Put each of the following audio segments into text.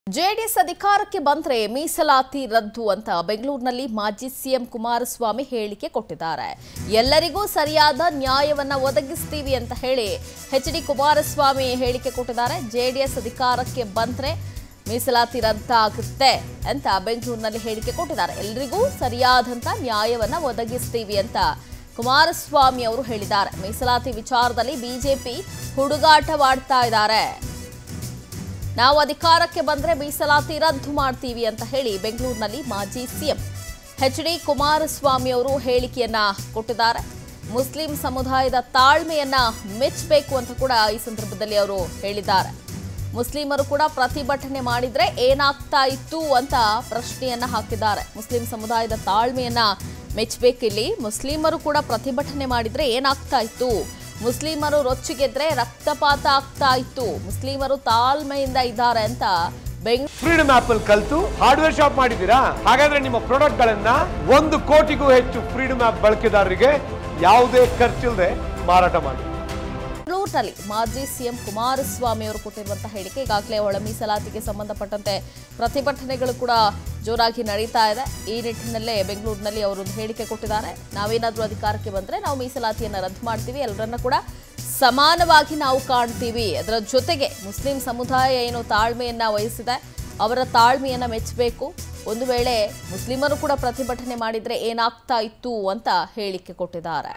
JDS ಅಧಿಕಾರಕ್ಕೆ ಬಂದ್ರೆ ಮೀಸಲಾತಿ ರದ್ದು ಅಂತ ಬೆಂಗಳೂರಿನಲ್ಲಿ ಮಾಜಿ ಸಿಎಂ ಕುಮಾರಸ್ವಾಮಿ ಹೇಳಿಕೆ ಕೊಟ್ಟಿದ್ದಾರೆ ಎಲ್ಲರಿಗೂ ಸರಿಯಾದ ನ್ಯಾಯವನ್ನ ಒದಗಿಸ್ತೀವಿ ಅಂತ ಹೇಳಿ ಎಚ್ ಡಿ ಕುಮಾರಸ್ವಾಮಿ ಹೇಳಿಕೆ ಕೊಟ್ಟಿದ್ದಾರೆ ಜೆಡಿಎಸ್ ಅಧಿಕಾರಕ್ಕೆ ಬಂದ್ರೆ ಮೀಸಲಾತಿ ರದ್ದಾಗುತ್ತೆ ಅಂತ ಬೆಂಗಳೂರಿನಲ್ಲಿ ಹೇಳಿಕೆ ಕೊಟ್ಟಿದ್ದಾರೆ ಎಲ್ಲರಿಗೂ ಸರಿಯಾದಂತ ನ್ಯಾಯವನ್ನ ಒದಗಿಸ್ತೀವಿ ಅಂತ ಕುಮಾರಸ್ವಾಮಿ ಅವರು ಹೇಳಿದ್ದಾರೆ ಮೀಸಲಾತಿ ವಿಚಾರದಲ್ಲಿ ಬಿಜೆಪಿ ಹುಡುಗಾಟವಾಡ್ತಾ ಇದ್ದಾರೆ ನಾವು ಅಧಿಕಾರಕ್ಕೆ ಬಂದ್ರೆ ಮೀಸಲಾತಿ ರದ್ದು ಮಾಡ್ತೀವಿ ಅಂತ ಹೇಳಿ ಬೆಂಗಳೂರಿನಲ್ಲಿ ಮಾಜಿ ಸಿಎಂ ಎಚ್ ಡಿ ಕುಮಾರಸ್ವಾಮಿ ಅವರು ಹೇಳಿಕೆಯನ್ನ ಕೊಟ್ಟಿದ್ದಾರೆ ಮುಸ್ಲಿಂ ಸಮುದಾಯದ ತಾಳ್ಮೆಯನ್ನ ಮೆಚ್ಚಬೇಕು ಅಂತ ಕೂಡ ಈ ಸಂದರ್ಭದಲ್ಲಿ ಅವರು ಹೇಳಿದ್ದಾರೆ ಮುಸ್ಲಿಮರು ಕೂಡ ಪ್ರತಿಭಟನೆ ಮಾಡಿದ್ರೆ ಏನಾಗ್ತಾ ಇತ್ತು ಅಂತ ಪ್ರಶ್ನೆಯನ್ನ ಹಾಕಿದ್ದಾರೆ ಮುಸ್ಲಿಂ ಸಮುದಾಯದ ತಾಳ್ಮೆಯನ್ನ ಮೆಚ್ಚಬೇಕಿಲ್ಲಿ ಮುಸ್ಲಿಮರು ಕೂಡ ಪ್ರತಿಭಟನೆ ಮಾಡಿದ್ರೆ ಏನಾಗ್ತಾ ಇತ್ತು ಮುಸ್ಲಿಮರು ರೊಚ್ಚಿಗೆದ್ರೆ ರಕ್ತಪಾತ ಆಗ್ತಾ ಇತ್ತು ಮುಸ್ಲಿಮರು ತಾಳ್ಮೆಯಿಂದ ಇದ್ದಾರೆ ಅಂತ ಬೆಂಗಳೂರು ಫ್ರೀಡಮ್ ಆಪ್ ಅಲ್ಲಿ ಕಲ್ತು ಹಾರ್ಡ್ವೇರ್ ಶಾಪ್ ಮಾಡಿದ್ದೀರಾ ಹಾಗಾದ್ರೆ ನಿಮ್ಮ ಪ್ರಾಡಕ್ಟ್ ಗಳನ್ನ ಒಂದು ಕೋಟಿಗೂ ಹೆಚ್ಚು ಫ್ರೀಡಮ್ ಆಪ್ ಬಳಕೆದಾರರಿಗೆ ಯಾವುದೇ ಖರ್ಚಿಲ್ಲದೆ ಮಾರಾಟ ಮಾಡಿ ಬೆಂಗಳೂರಿನಲ್ಲಿ ಮಾಜಿ ಸಿಎಂ ಕುಮಾರಸ್ವಾಮಿ ಅವರು ಕೊಟ್ಟಿರುವಂತಹ ಹೇಳಿಕೆ ಈಗಾಗಲೇ ಒಳ ಮೀಸಲಾತಿಗೆ ಸಂಬಂಧಪಟ್ಟಂತೆ ಪ್ರತಿಭಟನೆಗಳು ಕೂಡ ಜೋರಾಗಿ ನಡೀತಾ ಇದೆ ಈ ನಿಟ್ಟಿನಲ್ಲೇ ಬೆಂಗಳೂರಿನಲ್ಲಿ ಅವರು ಒಂದು ಹೇಳಿಕೆ ಕೊಟ್ಟಿದ್ದಾರೆ ನಾವೇನಾದ್ರೂ ಅಧಿಕಾರಕ್ಕೆ ಬಂದ್ರೆ ನಾವು ಮೀಸಲಾತಿಯನ್ನು ರದ್ದು ಮಾಡ್ತೀವಿ ಎಲ್ಲರನ್ನ ಕೂಡ ಸಮಾನವಾಗಿ ನಾವು ಕಾಣ್ತೀವಿ ಅದರ ಜೊತೆಗೆ ಮುಸ್ಲಿಂ ಸಮುದಾಯ ಏನು ತಾಳ್ಮೆಯನ್ನ ವಹಿಸಿದೆ ಅವರ ತಾಳ್ಮೆಯನ್ನ ಮೆಚ್ಚಬೇಕು ಒಂದು ವೇಳೆ ಮುಸ್ಲಿಮರು ಕೂಡ ಪ್ರತಿಭಟನೆ ಮಾಡಿದ್ರೆ ಏನಾಗ್ತಾ ಇತ್ತು ಅಂತ ಹೇಳಿಕೆ ಕೊಟ್ಟಿದ್ದಾರೆ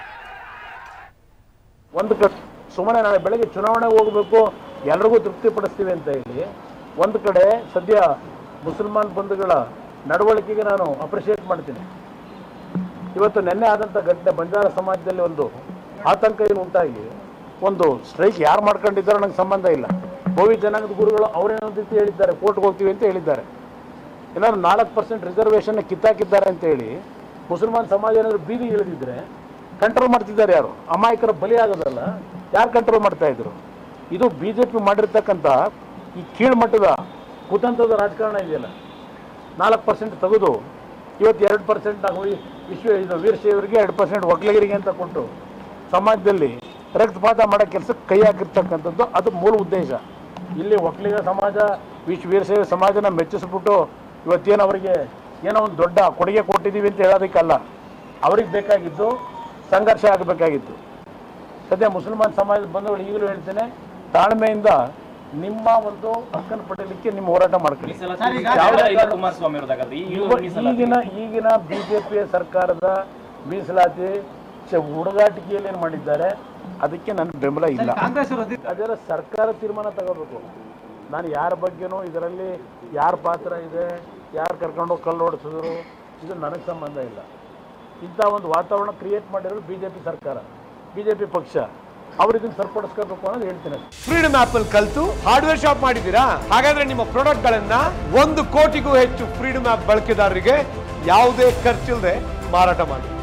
ಒಂದು ಕ ಸುಮ್ಮನೆ ನಾಳೆ ಬೆಳಗ್ಗೆ ಚುನಾವಣೆಗೆ ಹೋಗಬೇಕು ಎಲ್ರಿಗೂ ತೃಪ್ತಿಪಡಿಸ್ತೀವಿ ಅಂತ ಹೇಳಿ ಒಂದು ಕಡೆ ಸದ್ಯ ಮುಸಲ್ಮಾನ್ ಬಂಧುಗಳ ನಡವಳಿಕೆಗೆ ನಾನು ಅಪ್ರಿಷಿಯೇಟ್ ಮಾಡ್ತೀನಿ ಇವತ್ತು ನಿನ್ನೆ ಆದಂಥ ಘಟನೆ ಬಂಜಾರ ಸಮಾಜದಲ್ಲಿ ಒಂದು ಆತಂಕ ಏನು ಉಂಟಾಗಿ ಒಂದು ಸ್ಟ್ರೈಕ್ ಯಾರು ಮಾಡ್ಕೊಂಡಿದ್ದಾರೋ ನಂಗೆ ಸಂಬಂಧ ಇಲ್ಲ ಗೋವಿ ಜನಾಂಗದ ಗುರುಗಳು ಅವರೇನೊಂದು ರೀತಿ ಹೇಳಿದ್ದಾರೆ ಕೋರ್ಟ್ಗೆ ಹೋಗ್ತೀವಿ ಅಂತ ಹೇಳಿದ್ದಾರೆ ಏನಾದ್ರು ನಾಲ್ಕು ಪರ್ಸೆಂಟ್ ರಿಸರ್ವೇಷನ್ ಕಿತ್ತಾಕಿದ್ದಾರೆ ಅಂತ ಹೇಳಿ ಮುಸಲ್ಮಾನ್ ಸಮಾಜ ಏನಾದ್ರು ಬೀದಿಗೆ ಇಳಿದಿದ್ರೆ ಕಂಟ್ರೋಲ್ ಮಾಡ್ತಿದ್ದಾರೆ ಯಾರು ಅಮಾಯಕರ ಬಲಿ ಆಗೋದಲ್ಲ ಯಾರು ಕಂಟ್ರೋಲ್ ಮಾಡ್ತಾ ಇದ್ರು ಇದು ಬಿ ಜೆ ಪಿ ಮಾಡಿರ್ತಕ್ಕಂಥ ಈ ಕೀಳ್ಮಟ್ಟದ ಕುತಂತ್ರದ ರಾಜಕಾರಣ ಇದೆಯಲ್ಲ ನಾಲ್ಕು ಪರ್ಸೆಂಟ್ ತೆಗೆದು ಇವತ್ತು ಎರಡು ಪರ್ಸೆಂಟ್ ವಿಶ್ವ ಇದು ವೀರಶೈವರಿಗೆ ಎರಡು ಪರ್ಸೆಂಟ್ ಒಕ್ಕಲಿಗರಿಗೆ ಅಂತ ಕೊಟ್ಟು ಸಮಾಜದಲ್ಲಿ ರಕ್ತಪಾತ ಮಾಡೋ ಕೆಲಸಕ್ಕೆ ಕೈ ಹಾಕಿರ್ತಕ್ಕಂಥದ್ದು ಅದು ಮೂಲ ಉದ್ದೇಶ ಇಲ್ಲಿ ಒಕ್ಕಲಿಗ ಸಮಾಜ ವಿಶ್ವ ವೀರಶೈವ ಸಮಾಜನ ಮೆಚ್ಚಿಸ್ಬಿಟ್ಟು ಇವತ್ತೇನು ಅವರಿಗೆ ಏನೋ ಒಂದು ದೊಡ್ಡ ಕೊಡುಗೆ ಕೊಟ್ಟಿದ್ದೀವಿ ಅಂತ ಹೇಳೋದಕ್ಕಲ್ಲ ಅವ್ರಿಗೆ ಬೇಕಾಗಿದ್ದು ಸಂಘರ್ಷ ಆಗಬೇಕಾಗಿತ್ತು ಸದ್ಯ ಮುಸಲ್ಮಾನ್ ಸಮಾಜದ ಬಂಧುಗಳು ಈಗಲೂ ಹೇಳ್ತೇನೆ ತಾಳ್ಮೆಯಿಂದ ನಿಮ್ಮ ಒಂದು ಹಕ್ಕನ್ನು ಪಡೆಯಲಿಕ್ಕೆ ನಿಮ್ಮ ಹೋರಾಟ ಮಾಡ್ಕೊಳ್ಳಿ ಯಾವುದೇ ಕಾರಣ- ಕುಮಾರಸ್ವಾಮಿ ಅವ್ರದ್ದಾಗತ್ತೆ ಇವ- ಈಗಿನ ಈಗಿನ ಬಿಜೆಪಿಯ ಸರ್ಕಾರದ ಮೀಸಲಾತಿ ಚ- ಹುಡುಗಾಟಿಕೆಯಲ್ಲಿ ಏನು ಮಾಡಿದ್ದಾರೆ ಅದಕ್ಕೆ ನನ್ನ ಬೆಂಬಲ ಇಲ್ಲ ಅದರ ಸರ್ಕಾರ ತೀರ್ಮಾನ ತಗೋಬೇಕು ನಾನು ಯಾರ ಬಗ್ಗೆನೂ ಇದರಲ್ಲಿ ಯಾರ ಪಾತ್ರ ಇದೆ ಯಾರು ಕರ್ಕೊಂಡೋಗಿ ಕಲ್ಲು ಓಡಿಸಿದ್ರು ಇದು ನನಗೆ ಸಂಬಂಧ ಇಲ್ಲ ಇಂಥ ಒಂದು ವಾತಾವರಣ ಕ್ರಿಯೇಟ್ ಮಾಡಿರೋದು ಬಿ ಜೆ ಪಿ ಸರ್ಕಾರ ಬಿ ಜೆ ಪಿ ಪಕ್ಷ ಅವ್ರು ಇದನ್ನು ಸರಿಪಡಿಸ್ಕೋಬೇಕು ಅನ್ನೋದು ಹೇಳ್ತೀನಿ ಫ್ರೀಡಮ್ ಆಪ್ ಅಲ್ಲಿ ಕಲ್ತು ಹಾರ್ಡ್ವೇರ್ ಶಾಪ್ ಮಾಡಿದ್ದೀರಾ ಹಾಗಾದ್ರೆ ನಿಮ್ಮ ಪ್ರಾಡಕ್ಟ್ ಗಳನ್ನ ಒಂದು ಕೋಟಿಗೂ ಹೆಚ್ಚು ಫ್ರೀಡಮ್ ಆಪ್ ಬಳಕೆದಾರರಿಗೆ ಯಾವುದೇ ಖರ್ಚಿಲ್ಲದೆ ಮಾರಾಟ ಮಾಡಿ